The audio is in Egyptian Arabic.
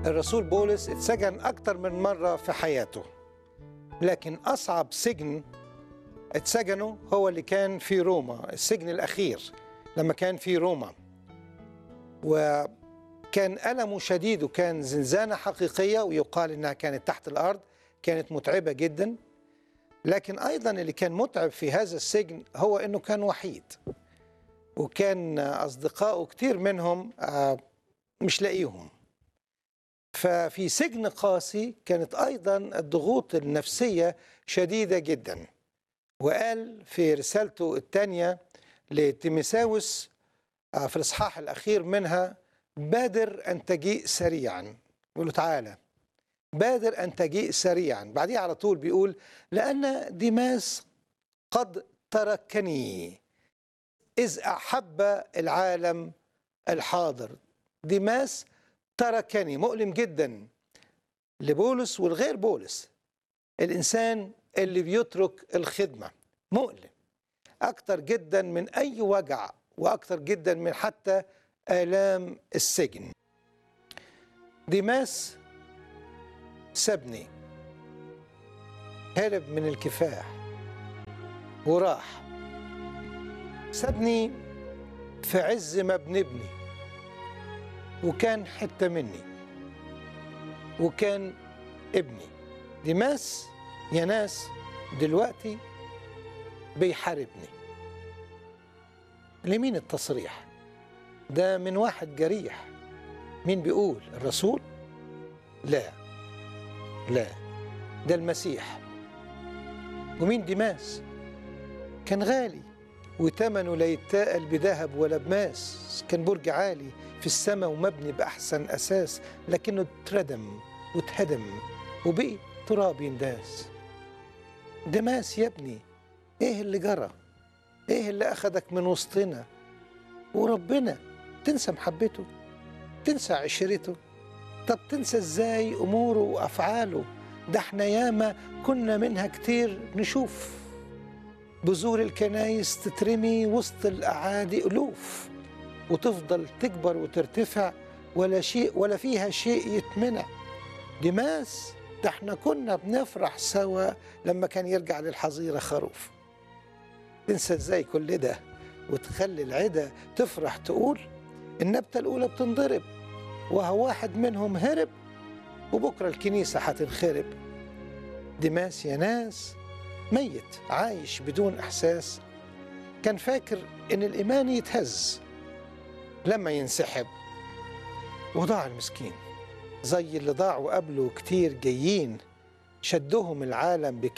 الرسول بولس اتسجن أكتر من مرة في حياته لكن أصعب سجن اتسجنه هو اللي كان في روما السجن الأخير لما كان في روما وكان ألمه شديد وكان زنزانة حقيقية ويقال إنها كانت تحت الأرض كانت متعبة جدا لكن أيضا اللي كان متعب في هذا السجن هو إنه كان وحيد وكان أصدقائه كتير منهم آه، مش لاقيهم ففي سجن قاسي كانت أيضا الضغوط النفسية شديدة جدا وقال في رسالته الثانية لتيمساوس آه، في الإصحاح الأخير منها بادر أن تجيء سريعا يقول له تعالى بادر أن تجيء سريعا بعديه على طول بيقول لأن ديماس قد تركني إذ أحب العالم الحاضر ديماس تركني مؤلم جدا لبولس والغير بولس الإنسان اللي بيترك الخدمة مؤلم أكتر جدا من أي وجع وأكتر جدا من حتى آلام السجن ديماس سابني هرب من الكفاح وراح سابني في عز ما بنبني وكان حتة مني وكان ابني ديماس يا ناس دلوقتي بيحاربني لمين التصريح ده من واحد جريح مين بيقول الرسول لا لا ده المسيح ومين ديماس كان غالي وتمنه لا يتاقل بذهب ولا بماس كان برج عالي في السماء ومبني بأحسن أساس لكنه اتردم واتهدم وبقي تراب ينداس دماس يا ابني ايه اللي جرى ايه اللي اخدك من وسطنا وربنا تنسى محبته تنسى عشرته طب تنسى ازاي اموره وافعاله ده احنا ياما كنا منها كتير نشوف بذور الكنايس تترمي وسط الاعادي الوف وتفضل تكبر وترتفع ولا شيء ولا فيها شيء يتمنع دماس ده احنا كنا بنفرح سوا لما كان يرجع للحظيره خروف تنسى ازاي كل ده وتخلي العدا تفرح تقول النبته الاولى بتنضرب وهو واحد منهم هرب وبكره الكنيسه هتنخرب دماس يا ناس ميت عايش بدون احساس كان فاكر ان الايمان يتهز لما ينسحب وضاع المسكين زي اللي ضاعوا قبله كتير جايين شدهم العالم